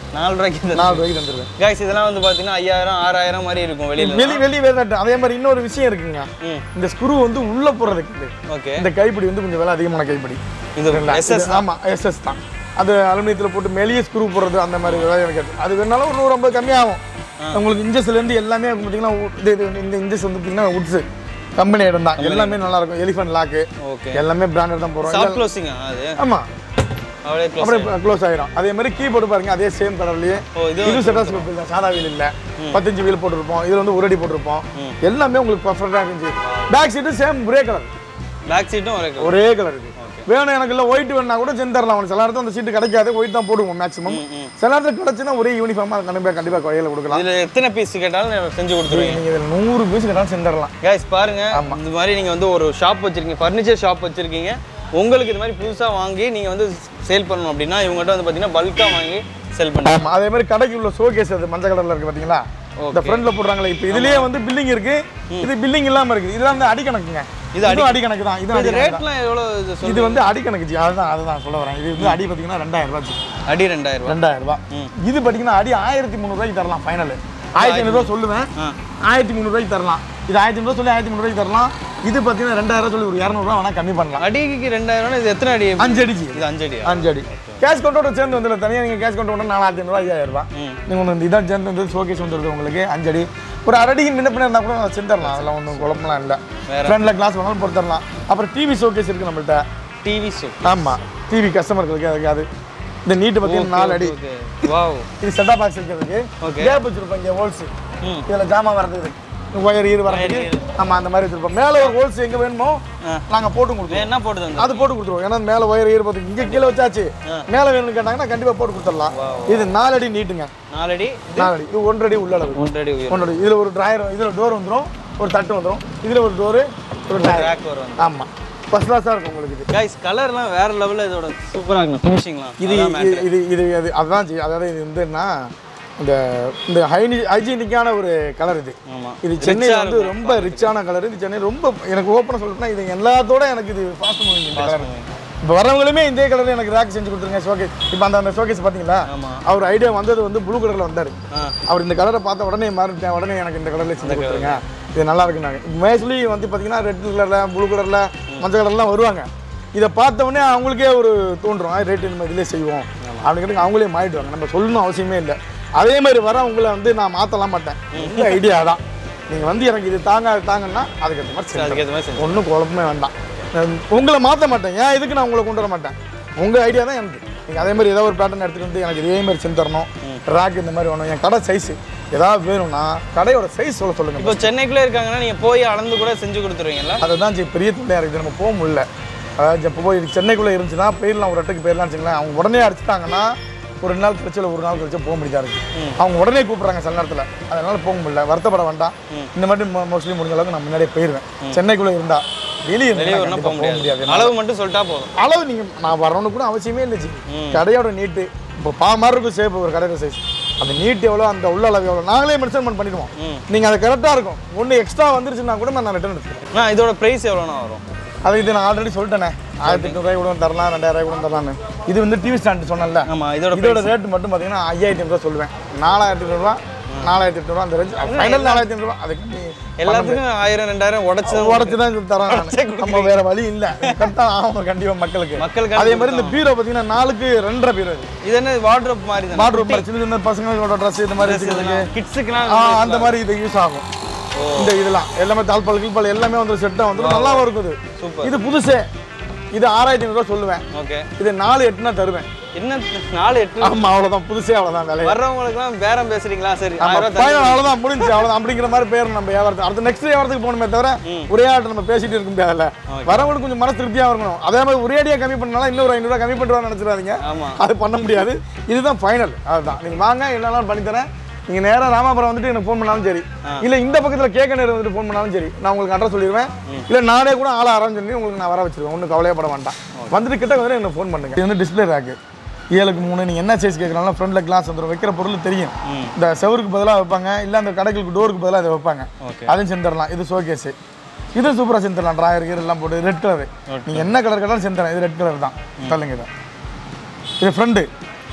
நாலு ரூபாய்க்கு தருவீங்க. நாலு ரூபாய்க்கு தந்துருவேன் guys இதெல்லாம் வந்து பார்த்தீங்கன்னா ஐயாயிரம் ஆறாயிரம் மாதிரி இருக்கும் வெளியில வெளி வெளி வேறு அதே மாதிரி இன்னொரு விஷயம் இருக்குங்க ம் இந்த ஸ்க்ரூ வந்து உள்ள போடுறதுக்கு இது. ஓகே இந்த கைப்பிடி வந்து கொஞ்சம் விலை அதிகமான கைப்பிடி இது எஸ்எஸ் ஆமா எஸ்எஸ் தான் அது அலுமினியத்தில் போட்டு மேலேயே ஸ்க்ரூ போடுறது அந்த மாதிரி விலை எனக்கு அது. அது வேணாலும் ஒரு நூறு ஐம்பது கம்மியாகும் உங்களுக்கு இன்ஜஸ்லேருந்து எல்லாமே பார்த்தீங்கன்னா உ- இது இது இந்த இன்ஜஸ் வந்து பார்த்தீங்கன்னா உட்ஸு கம்பெனி இடம் தான் எல்லாமே நல்லா இருக்கும் எலிஃபென்ட் லாக்கு ஓகே எல்லாமே பிராண்டட் தான் போகிறோம் சாஃப்ட் க்ளோசிங்கா அது ஆமா அப்படியே க்ளோஸ் அப்புறம் க்ளோஸ் ஆயிரும் அதே மாதிரி கீபோர்டு பாருங்க அதே சேம் கலர்லயே ஓ இது இது செட்டாஸ்கோப் இல்லை சாதா வீல் இல்லை பத்தஞ்சு வீல் போட்டிருப்போம் இதுல வந்து ஒரு அடி போட்டிருப்போம் எல்லாமே உங்களுக்கு பர்ஃபெக்டாக இருந்துச்சு பேக் சீட்டு சேம் ஒரே கலர் பேக் சீட்டும் ஒரே ஒரே கலர் இருக்கு வேணும் எனக்கு இல்லை ஒயிட் வேணா கூட செஞ்சு தரலாம் உனக்கு சில இடத்துல அந்த சீட்டு கிடைக்காது ஒயிட் தான் போடுவோம் மேக்ஸிமம் சில இடத்துல கிடைச்சுன்னா ஒரே யூனிஃபார்மாக கண்டிப்பாக கண்டிப்பாக கையில் கொடுக்கலாம் இதுல எத்தனை பீஸ் கேட்டாலும் நான் செஞ்சு கொடுத்துருவீங்க நீங்கள் இதில் நூறு பீஸ் கேட்டாலும் செஞ்சு தரலாம் கைஸ் பாருங்க இந்த மாதிரி நீங்க வந்து ஒரு ஷாப் வச்சிருக்கீங்க ஃபர்னிச்சர் ஷாப் வச்சிருக்கீங்க உங்களுக்கு இது மாதிரி புதுசா வாங்கி நீங்க வந்து சேல் பண்ணணும் அப்படின்னா இவங்ககிட்ட வந்து பாத்தீங்கன்னா பல்கா வாங்கி செல் பண்ணுங்க ஆமாம் அதே மாதிரி கடைக்கு உள்ள ஷோகேஸ் அது மஞ்சள் கலரில் இருக்கு பார்த்தீங்களா இந்த ஃப்ரண்ட்ல போடுறாங்களே இப்போ இதுலயே வந்து பில்லிங் இருக்கு இது பில்லிங் இல்லாம இருக்குது இதெல்லாம் வந்து அடிக்கணக்குங்க இது இது அடிக்கணக்கு தான் இது இது அடிக்கணக்கு தான். ரேட்லாம் எவ்வளவு இது சொல்லு இது வந்து அடிக்கணக்கு ஜி அதுதான் அதுதான் சொல்ல வரேன் இது வந்து அடி பார்த்தீங்கன்னா ரெண்டாயிரம் ரூபாய் ஜி. அடி ரெண்டாயிரம் ரூபாய் ரெண்டாயிரம் ரூபாய் இது பார்த்தீங்கன்னா அடி ஆயிரத்தி முந்நூறுபாய்க்கு தரலாம் ஃபைனல் ஆயிரத்தி ஐநூறுரூவா சொல்லுவேன் ஆ. ஆயிரத்தி முந்நூறுபாய்க்கு தரலாம் இது ஆயிரத்தி ஐநூறுவா சொல்லி ஆயிரத்தி முந்நூறுபாய்க்கு தரலாம் இது பார்த்தீங்கன்னா ரெண்டாயிரம் சொல்லி ஒரு இரநூறுவா வேணா கம்மி பண்ணலாம் அடிக்கு ரெண்டாயிரம் ரூபாய் இது எத்தனை அடி அஞ்சு அடிக்கு இது அஞ்சு அடியா அஞ்சு அடி கேஷ் கவுண்டோட சேர்ந்து வந்துடும் தனியாக நீங்கள் கேஷ் கவுண்டர் நாலாயிரத்தி ஐநூறுவா ஐயாயிரம் ரூபாய் ம். நீங்கள் ஒன்று இதான் சேர்ந்து வந்து ஷோகேஸ் வந்துடுது உங்களுக்கு அஞ்சு அடி ஒரு அரை அடிக்கு முன்ன பின்ன இருந்தால் கூட அதை செஞ்சிடலாம் அதெல்லாம் ஒன்றும் குழப்பம்லாம் இல்லை வேற? ஃப்ரண்டில் கிளாஸ் வேணாலும் பொறுத்தரலாம் அப்புறம் டிவி ஷோகேஸ் இருக்குது நம்மள்ட்ட டிவி ஷோ ஆமாம் டிவி கஸ்டமர்களுக்கு அதுக்கு அது இந்த நீட்டு பார்த்தீங்கன்னா நாலு அடி ஓகே வாவ் இது செட்டா பாக்ஸ் இருக்கிறதுக்கு Okay. கேப் வச்சிருப்போம் இங்கே ஹோல்ஸ் ம். இதில் ஜாமான் வரதுக்கு ஒயர் ஈர் வரதுக்கு ஆமாம் அந்த மாதிரி வச்சிருப்போம் மேலே ஒரு ஹோல்ஸ் எங்கே வேணுமோ ஆ. நாங்கள் போட்டு கொடுத்துருவோம் என்ன போட்டு தந்தது அது போட்டு கொடுத்துருவோம் ஏன்னா மேலே ஒயர் ஈர் பார்த்து இங்கே கீழே வச்சாச்சு மேலே வேணும்னு கேட்டாங்கன்னா கண்டிப்பாக போட்டு கொடுத்துடலாம் இது நாலு அடி நீட்டுங்க நாலடி நாலு அடி இது ஒன்றரை அடி உள்ள அளவு ஒன்றரை அடி உயரம் ஒன்றரை அடி இதில் ஒரு ட்ராயர் இதில் டோர் வந்துடும் ஒரு தட்டு வந்துடும் இதில் ஒரு டோரு ஒரு ட்ராயர் ரேக் வரும் ஆமாம் ஃபர்ஸ்ட் கிளாஸாக இருக்கும் உங்களுக்கு இது கைஸ் கலர்லாம் வேற லெவல்ல இதோட சூப்பரா இருக்கும் ஃபினிஷிங்லாம் இது இது- இது இது அது அதுதான் ஜி. அதாவது இது வந்துன்னா இந்த இந்த ஹைனி ஹைஜீனிக்கான ஒரு கலர் இது ஆமா இது சென்னையில் வந்து ரொம்ப ரிச்சான கலர் இது சென்னை ரொம்ப எனக்கு ஓப்பனாக சொல்லணும்னா இது எல்லாத்தோட எனக்கு இது ஃபாஸ்ட் மூவிங் இந்த கலர் இப்போ வரவங்களுமே இதே கலரில் எனக்கு ரேக் செஞ்சு கொடுத்துருங்க ஷோகேஸ் இப்போ அந்த அந்த ஷோகேஸ் பார்த்தீங்களா ஆமா. அவர் ஐடியா வந்தது வந்து ப்ளூ கலரில் வந்தார் ஆ அவர் இந்த கலரை பார்த்த உடனே மாறிட்டேன் உடனே எனக்கு இந்த கலரில் செஞ்சு கொடுத்துருங்க இது நல்லா இருக்குனாங்க மேஸ்லி வந்து பார்த்தீங்கன்னா ரெட் கலரில் ப்ளூ கலரில் மஞ்சள் கலர்லாம் வருவாங்க இதை பார்த்த உடனே அவங்களுக்கே ஒரு தோன்றும் ரேட் இந்த மாதிரி இதிலே செய்வோம் அப்படிங்கிறது அவங்களே மாறிடுவாங்க நம்ம சொல்லணும் அவசியமே இல்லை அதே மாதிரி வர உங்களை வந்து நான் மாற்றலாம் மாட்டேன் உங்கள் ஐடியா தான் நீங்கள் வந்து எனக்கு இது தாங்க அது தாங்கன்னா அதுக்கேற்ற மாதிரி செஞ்சு அதுக்கேற்ற மாதிரி செஞ்சு ஒன்றும் குழப்பமே வேண்டாம் நான் உங்களை மாற்ற மாட்டேன் ஏன் இதுக்கு நான் உங்களை கொண்டு வர மாட்டேன் உங்கள் ஐடியா தான் எனக்கு நீங்கள் அதே மாதிரி ஏதோ ஒரு பேட்டர்ன் எடுத்துகிட்டு வந்து எனக்கு இதே மாதிரி செஞ்சு தரணும் ரேக் இந்த மாதிரி வேணும் என் கடை சைஸு ஏதாவது வேணும்னா கடையோட சைஸ் சொல்ல சொல்லுங்கள் இப்போ சென்னைக்குள்ளே இருக்காங்கன்னா நீங்கள் போய் அளந்து கூட செஞ்சு கொடுத்துருவீங்களா அதுதான் ஜி பெரிய தொல்லையாக இருக்குது நம்ம போக முடியல அதாவது இப்போ போய் சென்னைக்குள்ளே இருந்துச்சுன்னா போயிடலாம் ஒரு இடத்துக்கு போயிடலாம்னு வச்சுங்களேன் அவங்க உடனே அடிச்சிட்டாங்கன்னா ஒரு ரெண்டு நாள் கழிச்சு இல்லை ஒரு நாள் கழிச்சு போக முடியாதா இருக்கு அவங்க உடனே கூப்பிட்றாங்க சில நேரத்தில் அதனால போக முடியல வருத்தப்பட வேண்டாம் இந்த மாதிரி மோஸ்ட்லி முடிஞ்ச அளவுக்கு நான் முன்னாடியே போயிடுவேன் சென்னைக்குள்ளே இருந்தா வெளியே வெளியே இருந்தா வரணும் கண்டிப்பா போக போக முடியாது முடியாது அளவு மட்டும் சொல்லிட்டா போதும் அளவு நீங்க நான் வரணும்னு கூட அவசியமே இல்லை ஜி கடையோட நீட்டு இப்போ பா மாதிரி இருக்கும் சேப் ஒரு கடையோட சைஸ் அந்த நீட் எவ்வளோ அந்த உள்ள அளவு எவ்வளோ நாங்களே மென்ஷன்மெண்ட் பண்ணிடுவோம் நீங்கள் அது கரெக்டாக இருக்கும் ஒன்று எக்ஸ்ட்ரா வந்துருச்சுன்னா கூட நான் ரிட்டர்ன் எடுத்துக்கிறேன் ஆ இதோட ப்ரைஸ் எவ்வளோண்ணா வரும் அது இது நான் ஆல்ரெடி சொல்லிட்டேனே ஆயிரத்தி எட்நூறுவாய் கூட தரலாம் ரெண்டாயிரம் கூட தரலாம்னு இது வந்து டிவி ஸ்டாண்ட் சொன்னேன்ல ஆமாம் இதோட இதோட ரேட் மட்டும் பார்த்தீங்கன்னா ஐயாயிரத்தி ஐநூறுவா சொல்லுவேன் நாலாயிரத்தி ஐநூறுவா நாலாயிரத்தி எட்நூறுவா அந்த ரேஞ்ச் ஃபைனல் நாலாயிரத்தி ஐநூறுவா அதுக்கு நீ எல்லாத்துக்கும் ஆயிரம் ரெண்டாயிரம் உடச்சு உடச்சு தான் இது தரேன் நான். நம்ம வேற வழி இல்லை கரெக்டாக ஆகணும் கண்டிப்பாக மக்களுக்கு மக்களுக்கு அதே மாதிரி இந்த பீரோ பார்த்தீங்கன்னா நாலுக்கு ரெண்டரை பீரோ இது இது என்ன வார்ட்ரோப் மாதிரி தானே மாட்ரூம் மாதிரி சின்ன சின்ன பசங்களோட ட்ரெஸ் இந்த மாதிரி வச்சுக்கிறதுக்கு கிட்ஸுக்குலாம் ஆ அந்த மாதிரி இது யூஸ் ஆகும் இந்த இதெல்லாம் எல்லாமே தாழ்பால் கீழ்பால் எல்லாமே வந்து செட்டாக வந்து நல்லாவும் இருக்குது சூப்பர் இது புதுசே இது ஆறாயிரத்தி ஐநூறுரூவா சொல்லுவேன் ஓகே இது நாலு எட்டுனா தருவேன் என்ன நாலு எட்டு ஆமா அவ்வளவுதான் புதுசே அவ்வளவுதான் வேலை வர்றவங்களுக்குலாம் பேரம் பேசுறீங்களா சரி ஆயிரம் ரூபாய் ஃபைனல் அவ்வளவுதான் முடிஞ்சு அவ்வளவுதான் அப்படிங்கிற மாதிரி பேர் நம்ம வியாபாரத்துக்கு அடுத்த நெக்ஸ்ட் வியாபாரத்துக்கு போகணுமே தவிர ஒரே ஆட்டு நம்ம பேசிட்டு இருக்க முடியாதுல்ல வரவங்களுக்கு கொஞ்சம் மன திருப்தியா இருக்கணும் அதே மாதிரி ஒரேடியா கம்மி பண்ணாலும் இன்னொரு ஐநூறுரூவா கம்மி பண்ணுவான்னு நினைச்சிடாதீங்க ஆமா அது பண்ண முடியாது இதுதான் ஃபைனல் அதுதான் நீங்க வாங்க என்னெல்லாம் பண்ணி தரேன் நீங்க நேரா ராமாபுரம் வந்துட்டு எனக்கு ஃபோன் பண்ணாலும் சரி இல்ல இந்த பக்கத்துல கேட்க நேரம் வந்துட்டு ஃபோன் பண்ணாலும் சரி நான் உங்களுக்கு அட்ரஸ் சொல்லிடுவேன் இல்ல நானே கூட ஆள அரேஞ்ச் பண்ணி உங்களுக்கு நான் வர வச்சிருவேன் ஒன்றும் கவலையப்பட வேண்டாம் வந்துட்டு கிட்ட வந்து எனக்கு ஃபோன் பண்ணுங்க இது வந்து டிஸ்பிளே ரேக்கு ஏழுக்கு மூணு நீங்கள் என்ன சைஸ் கேட்குறாலும் ஃப்ரண்ட்டில் கிளாஸ் வந்துடும் வைக்கிற பொருள் தெரியும் இந்த செவருக்கு பதிலாக வைப்பாங்க இல்லை அந்த கடைகளுக்கு டோருக்கு பதிலாக இதை வைப்பாங்க ஓகே அதையும் செஞ்சிடலாம் இது ஷோகேஸு இது சூப்பராக செஞ்சிடலாம் ட்ராயர் கீர் எல்லாம் போட்டு ரெட் கலரு நீங்கள் என்ன கலர் கேட்டாலும் செஞ்சிடலாம் இது ரெட் கலர் தான் சொல்லுங்க இதை இது ஃப்ரண்ட்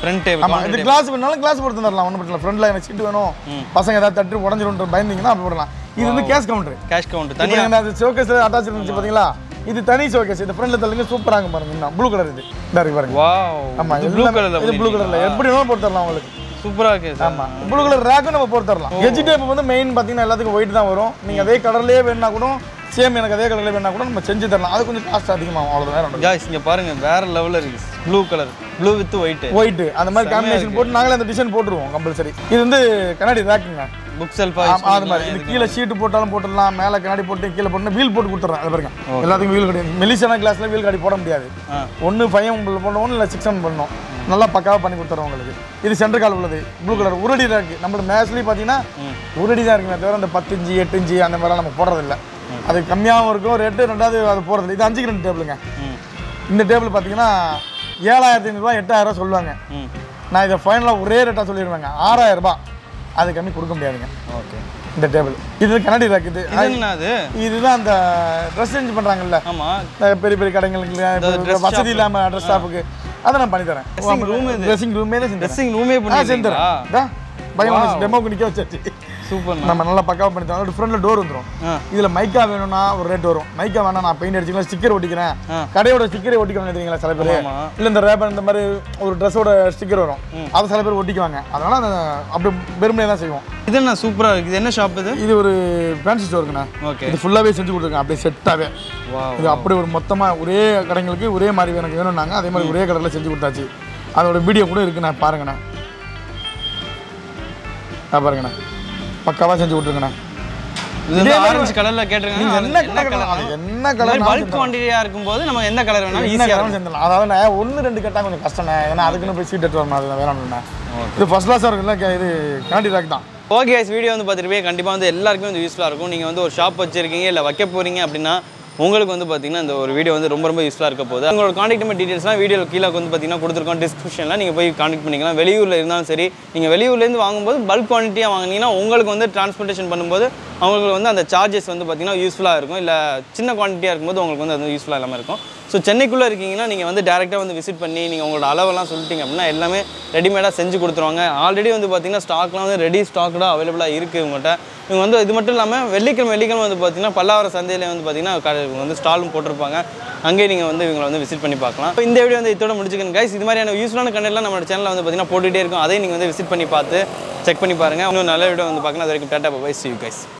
ஃப்ரண்ட் டேபிள் ஆமா இது கிளாஸ் வேணாலும் கிளாஸ் போட்டு தரலாம் ஒன்றும் பிரச்சனை ஃப்ரண்ட்ல எனக்கு சீட் வேணும் பசங்க ஏதாவது தட்டு உடஞ்சிரும் பயந்தீங்கன்னா அப்படி போடலாம் இது வந்து கேஷ் கவுண்டர் கேஷ் கவுண்ட் தனியாக தனியாக அது ஷோகேஸ் அட்டாச் இருந்துச்சு பாத்தீங்களா இது தனி ஷோகேஸ் இந்த ஃப்ரண்ட்ல தள்ளுங்க சூப்பரா இருக்கு பாருங்க இன்னும் ப்ளூ கலர் இது இந்த இருக்கு பாருங்க வாவ் ஆமா ப்ளூ எல்லாமே- கலர்ல இது ப்ளூ கலர்ல எப்படி வேணாலும் போட்டு தரலாம் உங்களுக்கு சூப்பரா இருக்கு சார் ஆமா ப்ளூ கலர் ரேக்கும் நம்ம போட்டு தரலாம் எஜ் டேப் வந்து மெயின் பாத்தீங்கன்னா எல்லாத்துக்கும் ஒயிட் தான் வரும் நீங்க அதே கலர்லயே வேணா கூட சேம் எனக்கு அதே கலர்ல வேணா கூட நம்ம செஞ்சு தரலாம் அது கொஞ்சம் காஸ்ட் அதிகமாகும் அவ்வளவுதான் வேற காய்ஸ் இங்க பாருங்க வேற லெவல்ல இருக்கு blue colour blue with white white அந்த மாதிரி காம்பினேஷன் போட்டு நாங்களே அந்த டிசைன் போட்டுருவோம் கம்பல்சரி இது வந்து கண்ணாடி ரேக்குங்க புக் செல்ஃபா ஆமா, அது மாதிரி இது கீழே ஷீட் போட்டாலும் போட்டுடலாம் மேலே கண்ணாடி போட்டு கீழே போட்டு வீல் போட்டு கொடுத்துறேன் அது பாருங்க எல்லாத்துக்கும் வீல் கடி மெலிசான கிளாஸ்ல வீல் கடி போட முடியாது ஆ. ஒன்று ஃபைவ் எம் பண்ணணும் இல்லை சிக்ஸ் எம் பண்ணணும் நல்லா பக்காவாக பண்ணி கொடுத்துறோம் உங்களுக்கு இது சென்டர் கால் உள்ளது ப்ளூ கலர் உருடி தான் இருக்குது நம்மளுக்கு மேஸ்லி பார்த்தீங்கன்னா உருடி தான் இருக்குமே தவிர அந்த பத்து இன்ச்சு எட்டு இன்ச்சு அந்த மாதிரிலாம் நம்ம போடுறதில்ல அது கம்மியாகவும் இருக்கும் ரேட்டு ரெண்டாவது அது போடுறதில்ல இது அஞ்சுக்கு ரெண்டு டேபிளுங்க ம் இந்த டேபிள் பார்த்தீங்கன்னா ஏழாயிரத்தி ஐநூறுரூவா எட்டாயிரம் ரூபா சொல்லுவாங்க ம் நான் இதை ஃபைனலாக ஒரே ரேட்டாக சொல்லிடுவேங்க ஆறாயிரம் ரூபாய் அது கம்மி கொடுக்க முடியாதுங்க ஓகே இந்த டேபிள் இது கண்ணாடி rack இது இது என்ன அது இதுதான் அந்த ட்ரெஸ் சேஞ்ச் பண்ணுறாங்கல்ல ஆமா பெரிய பெரிய கடைங்களுக்கு இப்ப வசதி இல்லாமல் ட்ரெஸ் ஷாப்புக்கு அதை நான் பண்ணி தரேன் room இது. ட்ரெஸ்ஸிங் ரூமே தான் செஞ்சு ட்ரெஸ்ஸிங் ரூமே ஆ செஞ்சு பண்ணிருக்கீங்களா தரேன் பயம் டெமோக்கு நிற்க வச்சாச்சு சூப்பர் நம்ம நல்லா பக்காவாக பண்ணி தரோம் ஃப்ரண்ட்ல டோர் வந்துடும் ஆ. இதுல மைக்கா வேணும்னா ஒரு ரேட் வரும் மைக்கா வேணா நான் பெயிண்ட் அடிச்சுக்கலாம் ஸ்டிக்கர் ஒட்டிக்கிறேன் ஆ. கடையோட ஸ்டிக்கரை ஒட்டிக்கணும் தெரியுங்களா சில பேர் ஆமா. இல்ல இந்த ரேப்பர் இந்த மாதிரி ஒரு ட்ரெஸ்ஸோட ஸ்டிக்கர் வரும் அதை சில பேர் ஒட்டிக்குவாங்க அதனால அதை அப்படி பெருமையாக தான் செய்வோம் இது என்ன சூப்பரா இருக்கு இது என்ன ஷாப் இது இது ஒரு ஃபேன்சி ஸ்டோருக்குண்ணா ஓகே இது ஃபுல்லாகவே செஞ்சு கொடுத்துருக்கேன் அப்படியே செட்டாகவே வா இது அப்படி ஒரு மொத்தமாக ஒரே கடைங்களுக்கு ஒரே மாதிரி எனக்கு வேணும்னாங்க அதே மாதிரி ஒரே கடையில் செஞ்சு கொடுத்தாச்சு அதோட வீடியோ கூட இருக்குண்ணா பாருங்கண்ணா ஆ பாருங்கண்ணா பக்காவாக செஞ்சு கொடுத்துருங்கண்ணா இது வந்து ஆரஞ்சு கலர்ல கேட்டிருக்காங்க நீங்க அது என்ன என்ன கலர் கலர் என்ன கலர் பல்க் குவான்டிட்டியா இருக்கும்போது நம்ம எந்த கலர் வேணாலும் என்ன ஈஸியா கலர் செஞ்சிடலாம் அதாவது நான் ஒன்று ரெண்டு கட்டா கொஞ்சம் கஷ்டண்ணே ஏன்னா அதுக்குன்னு போய் சீட் எடுத்து வரணும் அதில் வேணும்ண்ணா இது ஃபர்ஸ்ட் கிளாஸாக இருக்குல்ல க- இது கண்ணாடி ராக் தான் ஓகே guys வீடியோ வந்து பார்த்துட்டு கண்டிப்பாக வந்து எல்லாருக்குமே வந்து யூஸ்ஃபுல்லாக இருக்கும் நீங்கள் வந்து ஒரு ஷாப் வச்சிருக்கீங்க இல்லை வைக்க போறீங்க அப்படின்னா உங்களுக்கு வந்து பார்த்தீங்கன்னா இந்த ஒரு வீடியோ வந்து ரொம்ப ரொம்ப யூஸ்ஃபுல்லாக இருக்க போகுது உங்களோட காண்டாக்ட் நம்பர் டீட்டெயில்ஸ்லாம் வீடியோ கீழே வந்து பார்த்தீங்கன்னா கொடுத்துருக்கோம் டிஸ்கிரிப்ஷனில் நீங்கள் போய் காண்டாக்ட் பண்ணிக்கலாம் வெளியூரில் இருந்தாலும் சரி நீங்கள் வெளியூர்லேருந்து வாங்கும்போது பல்க் குவான்டிட்டியாக வாங்குனீங்கன்னா உங்களுக்கு வந்து டிரான்ஸ்போர்ட்டேஷன் பண்ணும்போது அவங்களுக்கு வந்து அந்த சார்ஜஸ் வந்து பார்த்தீங்கன்னா யூஸ்ஃபுல்லாக இருக்கும் இல்லை சின்ன குவான்டிட்டியாக இருக்கும்போது உங்களுக்கு வந்து அது யூஸ்ஃபுல்லாக இல்லாமல் இருக்கும் ஸோ சென்னைக்குள்ளே இருக்கீங்கன்னா நீங்கள் வந்து டேரெக்டாக வந்து விசிட் பண்ணி நீங்கள் உங்களோட அளவெல்லாம் சொல்லிட்டீங்க அப்படின்னா எல்லாமே ரெடிமேடாக செஞ்சு கொடுத்துருவாங்க ஆல்ரெடி வந்து பார்த்தீங்கன்னா ஸ்டாக்லாம் வந்து ரெடி ஸ்டாக்டாக அவைலபிளாக இருக்குது இவங்கள்ட்ட இவங்க வந்து இது மட்டும் இல்லாமல் வெள்ளிக்கிழமை வெள்ளிக்கிழமை வந்து பார்த்தீங்கன்னா பல்லாவர சந்தையில் வந்து பார்த்தீங்கன்னா க- இவங்க வந்து ஸ்டாலும் போட்டிருப்பாங்க அங்கேயே நீங்கள் வந்து இவங்களை வந்து விசிட் பண்ணி பார்க்கலாம் இப்போ இந்த வீடியோ வந்து இதோட முடிச்சுக்கணும் கைஸ் இது மாதிரியான யூஸ்ஃபுல்லான கண்டென்ட்லாம் நம்ம சேனலில் வந்து பார்த்தீங்கன்னா போட்டுகிட்டே இருக்கும் அதையும் நீங்கள் வந்து விசிட் பண்ணி பார்த்து செக் பண்ணி பாருங்கள் இன்னும் நல்ல வீடியோ வந்து பார்க்கலாம் அது வரைக்கும் டாட்டா பை சி கைஸ்